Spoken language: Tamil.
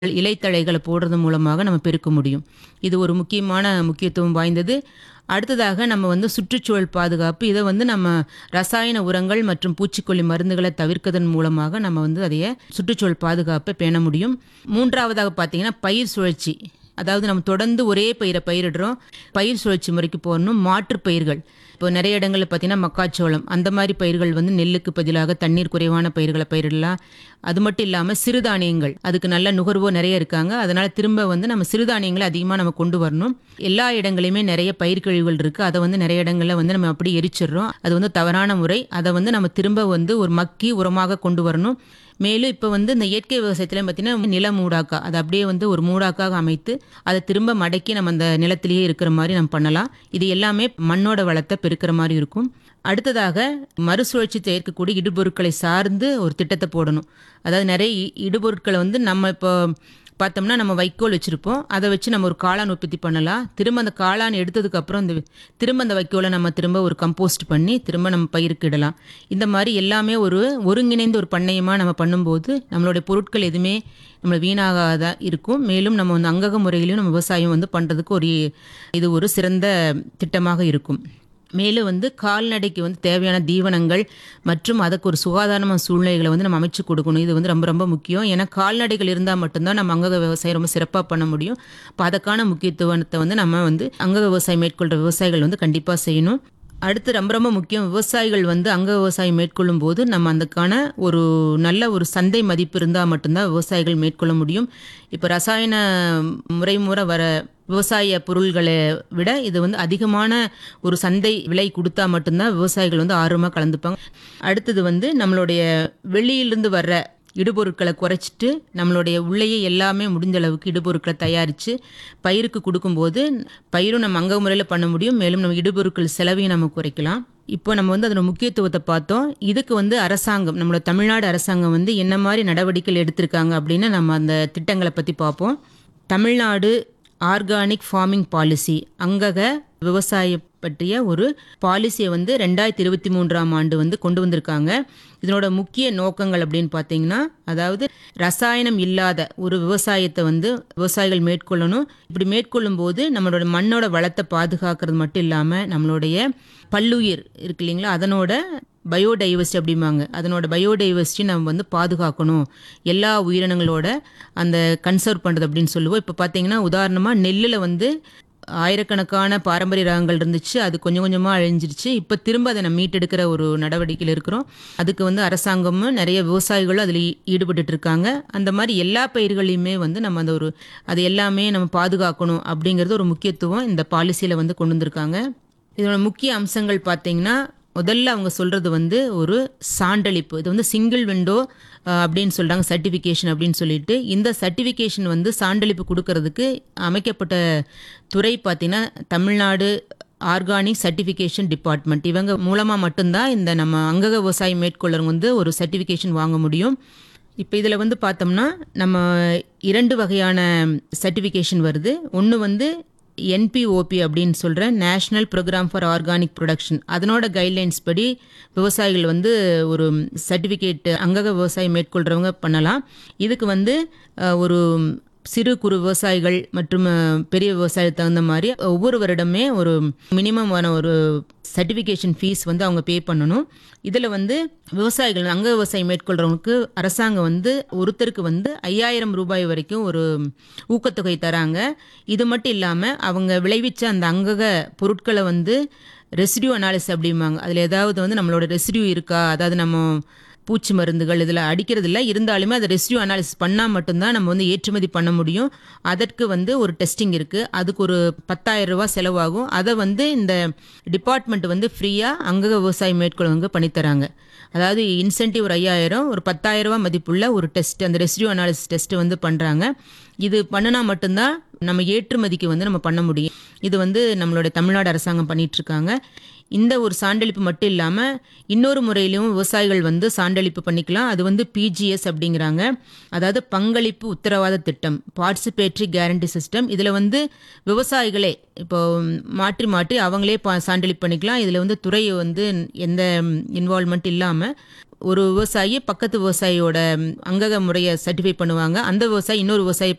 இலைத்தழைகளை போடுறது மூலமாக நம்ம பெருக்க முடியும் இது ஒரு முக்கியமான முக்கியத்துவம் வாய்ந்தது அடுத்ததாக நம்ம வந்து சுற்றுச்சூழல் பாதுகாப்பு இதை வந்து நம்ம ரசாயன உரங்கள் மற்றும் பூச்சிக்கொல்லி மருந்துகளை தவிர்க்கதன் மூலமாக நம்ம வந்து அதைய சுற்றுச்சூழல் பாதுகாப்பை பேண முடியும் மூன்றாவதாக பார்த்தீங்கன்னா பயிர் சுழற்சி அதாவது நம்ம தொடர்ந்து ஒரே பயிரை பயிரிடுறோம் பயிர் சுழற்சி முறைக்கு போகணும் மாற்று பயிர்கள் இப்போ நிறைய இடங்களில் பார்த்தீங்கன்னா மக்காச்சோளம் அந்த மாதிரி பயிர்கள் வந்து நெல்லுக்கு பதிலாக தண்ணீர் குறைவான பயிர்களை பயிரிடலாம் அது மட்டும் இல்லாமல் சிறுதானியங்கள் அதுக்கு நல்ல நுகர்வோர் நிறைய இருக்காங்க அதனால திரும்ப வந்து நம்ம சிறுதானியங்களை அதிகமாக நம்ம கொண்டு வரணும் எல்லா இடங்களையுமே நிறைய பயிர் கழிவுகள் இருக்குது அதை வந்து நிறைய இடங்களில் வந்து நம்ம அப்படி எரிச்சிடுறோம் அது வந்து தவறான முறை அதை வந்து நம்ம திரும்ப வந்து ஒரு மக்கி உரமாக கொண்டு வரணும் மேலும் இப்போ வந்து இந்த இயற்கை விவசாயத்தில் பார்த்தீங்கன்னா நில மூடாக்கா அதை அப்படியே வந்து ஒரு மூடாக்காக அமைத்து அதை திரும்ப மடக்கி நம்ம அந்த நிலத்திலேயே இருக்கிற மாதிரி நம்ம பண்ணலாம் இது எல்லாமே மண்ணோட வளத்தை பெருக்கிற மாதிரி இருக்கும் அடுத்ததாக மறுசுழற்சி தயாரிக்கக்கூடிய இடுபொருட்களை சார்ந்து ஒரு திட்டத்தை போடணும் அதாவது நிறைய இ- இடுபொருட்களை வந்து நம்ம இப்போ பார்த்தோம்னா நம்ம வைக்கோல் வச்சுருப்போம் அதை வச்சு நம்ம ஒரு காளான் உற்பத்தி பண்ணலாம் திரும்ப அந்த காளான் எடுத்ததுக்கு அப்புறம் இந்த திரும்ப அந்த வைக்கோலை நம்ம திரும்ப ஒரு கம்போஸ்ட் பண்ணி திரும்ப நம்ம பயிருக்கு இடலாம் இந்த மாதிரி எல்லாமே ஒரு ஒருங்கிணைந்த ஒரு பண்ணையமாக நம்ம பண்ணும்போது நம்மளுடைய பொருட்கள் எதுவுமே நம்மளை வீணாகாத இருக்கும் மேலும் நம்ம வந்து அங்கக முறையிலையும் நம்ம விவசாயம் வந்து பண்ணுறதுக்கு ஒரு இது ஒரு சிறந்த திட்டமாக இருக்கும் மேலும் வந்து கால்நடைக்கு வந்து தேவையான தீவனங்கள் மற்றும் அதுக்கு ஒரு சுகாதாரமான சூழ்நிலைகளை வந்து நம்ம அமைச்சு கொடுக்கணும் இது வந்து ரொம்ப ரொம்ப முக்கியம் ஏன்னா கால்நடைகள் இருந்தால் மட்டும்தான் நம்ம அங்கக விவசாயம் ரொம்ப சிறப்பாக பண்ண முடியும் இப்போ அதுக்கான முக்கியத்துவத்தை வந்து நம்ம வந்து அங்கக விவசாயம் மேற்கொள்கிற விவசாயிகள் வந்து கண்டிப்பாக செய்யணும் அடுத்து ரொம்ப ரொம்ப முக்கியம் விவசாயிகள் வந்து அங்க விவசாயம் மேற்கொள்ளும் போது நம்ம அதுக்கான ஒரு நல்ல ஒரு சந்தை மதிப்பு இருந்தால் மட்டும்தான் விவசாயிகள் மேற்கொள்ள முடியும் இப்போ ரசாயன முறை முறை வர விவசாய பொருள்களை விட இது வந்து அதிகமான ஒரு சந்தை விலை கொடுத்தா மட்டும்தான் விவசாயிகள் வந்து ஆர்வமாக கலந்துப்பாங்க அடுத்தது வந்து நம்மளுடைய வெளியிலிருந்து வர்ற இடுபொருட்களை குறைச்சிட்டு நம்மளுடைய உள்ளேயே எல்லாமே முடிஞ்ச அளவுக்கு இடுபொருட்களை தயாரித்து பயிருக்கு கொடுக்கும்போது பயிரும் நம்ம அங்க முறையில் பண்ண முடியும் மேலும் நம்ம இடுபொருட்கள் செலவையும் நம்ம குறைக்கலாம் இப்போ நம்ம வந்து அதோட முக்கியத்துவத்தை பார்த்தோம் இதுக்கு வந்து அரசாங்கம் நம்மளோட தமிழ்நாடு அரசாங்கம் வந்து என்ன மாதிரி நடவடிக்கைகள் எடுத்திருக்காங்க அப்படின்னு நம்ம அந்த திட்டங்களை பற்றி பார்ப்போம் தமிழ்நாடு ஆர்கானிக் ஃபார்மிங் பாலிசி அங்கக விவசாய பற்றிய ஒரு பாலிசியை வந்து ரெண்டாயிரத்தி இருபத்தி மூன்றாம் ஆண்டு வந்து கொண்டு வந்திருக்காங்க இதனோட முக்கிய நோக்கங்கள் அப்படின்னு பார்த்தீங்கன்னா அதாவது ரசாயனம் இல்லாத ஒரு விவசாயத்தை வந்து விவசாயிகள் மேற்கொள்ளணும் இப்படி மேற்கொள்ளும் போது நம்மளோட மண்ணோட வளத்தை பாதுகாக்கிறது மட்டும் இல்லாமல் நம்மளுடைய பல்லுயிர் இருக்கு இல்லைங்களா அதனோட பயோடைவர்சிட்டி அப்படிம்பாங்க அதனோட பயோடைவர்சிட்டி நம்ம வந்து பாதுகாக்கணும் எல்லா உயிரினங்களோட அந்த கன்சர்வ் பண்ணுறது அப்படின்னு சொல்லுவோம் இப்போ பார்த்தீங்கன்னா உதாரணமாக நெல்லில் வந்து ஆயிரக்கணக்கான பாரம்பரிய ரகங்கள் இருந்துச்சு அது கொஞ்சம் கொஞ்சமாக அழிஞ்சிருச்சு இப்போ திரும்ப அதை நம்ம மீட்டெடுக்கிற ஒரு நடவடிக்கையில் இருக்கிறோம் அதுக்கு வந்து அரசாங்கமும் நிறைய விவசாயிகளும் அதில் ஈடுபட்டுட்டு இருக்காங்க அந்த மாதிரி எல்லா பயிர்களையுமே வந்து நம்ம அந்த ஒரு அது எல்லாமே நம்ம பாதுகாக்கணும் அப்படிங்கிறது ஒரு முக்கியத்துவம் இந்த பாலிசியில் வந்து கொண்டு வந்திருக்காங்க இதோட முக்கிய அம்சங்கள் பார்த்தீங்கன்னா முதல்ல அவங்க சொல்கிறது வந்து ஒரு சான்றளிப்பு இது வந்து சிங்கிள் விண்டோ அப்படின்னு சொல்கிறாங்க சர்டிஃபிகேஷன் அப்படின்னு சொல்லிட்டு இந்த சர்டிஃபிகேஷன் வந்து சான்றளிப்பு கொடுக்கறதுக்கு அமைக்கப்பட்ட துறை பார்த்தீங்கன்னா தமிழ்நாடு ஆர்கானிக் சர்டிஃபிகேஷன் டிபார்ட்மெண்ட் இவங்க மூலமாக மட்டும்தான் இந்த நம்ம அங்கக விவசாயம் மேற்கொள்ளறவங்க வந்து ஒரு சர்டிஃபிகேஷன் வாங்க முடியும் இப்போ இதில் வந்து பார்த்தோம்னா நம்ம இரண்டு வகையான சர்டிஃபிகேஷன் வருது ஒன்று வந்து என்பிஓபி அப்படின்னு சொல்கிற national program for organic production அதனோட கைட்லைன்ஸ் படி விவசாயிகள் வந்து ஒரு சர்டிஃபிகேட் அங்கக விவசாயம் மேற்கொள்கிறவங்க பண்ணலாம் இதுக்கு வந்து அஹ், ஒரு சிறு குறு விவசாயிகள் மற்றும் அஹ், பெரிய விவசாயத்துக்கு தகுந்த மாதிரி ஒவ்வொரு வருடமே ஒரு மினிமமான ஒரு சர்டிஃபிகேஷன் ஃபீஸ் வந்து அவங்க பே பண்ணணும் இதில் வந்து விவசாயிகள் அங்க விவசாயம் மேற்கொள்கிறவங்களுக்கு அரசாங்கம் வந்து ஒருத்தருக்கு வந்து ஐயாயிரம் ரூபாய் வரைக்கும் ஒரு ஊக்கத்தொகை தராங்க இது மட்டும் இல்லாமல் அவங்க விளைவிச்ச அந்த அங்கக பொருட்களை வந்து ரெசிடியூ அனாலிசிஸ் அப்படிம்பாங்க அதில் ஏதாவது வந்து நம்மளோட ரெசிடியூ இருக்கா அதாவது நம்ம பூச்சி மருந்துகள் இதில் அடிக்கிறது இல்லை இருந்தாலுமே அதை ரெசிடியூ அனாலிசிஸ் பண்ணால் மட்டும்தான் நம்ம வந்து ஏற்றுமதி பண்ண முடியும் அதற்கு வந்து ஒரு டெஸ்டிங் இருக்குது அதுக்கு ஒரு பத்தாயிரம் ரூபாய் செலவாகும் அதை வந்து இந்த டிபார்ட்மெண்ட் வந்து ஃப்ரீயாக அங்கக விவசாயம் மேற்கொள்ளவங்க பண்ணித்தராங்க அதாவது இன்சென்டிவ் ஒரு ஐயாயிரம் ஒரு பத்தாயிரம் ரூபாய் மதிப்புள்ள ஒரு டெஸ்ட் அந்த ரெசிடியூ அனாலிசிஸ் டெஸ்ட் வந்து பண்ணுறாங்க இது பண்ணினா மட்டும்தான் நம்ம ஏற்றுமதிக்கு வந்து நம்ம பண்ண முடியும் இது வந்து நம்மளோட தமிழ்நாடு அரசாங்கம் பண்ணிட்டு இருக்காங்க இந்த ஒரு சான்றளிப்பு மட்டும் இல்லாமல் இன்னொரு முறையிலும் விவசாயிகள் வந்து சான்றளிப்பு பண்ணிக்கலாம் அது வந்து பிஜிஎஸ் அப்படிங்கிறாங்க அதாவது பங்களிப்பு உத்தரவாத திட்டம் பார்ட்டிசிபேட்டரி கேரண்டி சிஸ்டம் இதில் வந்து விவசாயிகளே இப்போ மாற்றி மாற்றி அவங்களே பா சான்றளிப்பு பண்ணிக்கலாம் இதில் வந்து துறை வந்து எந்த இன்வால்மெண்ட் இல்லாமல் ஒரு விவசாயி பக்கத்து விவசாயியோட அங்கக முறையை சர்டிஃபை பண்ணுவாங்க அந்த விவசாயி இன்னொரு விவசாயி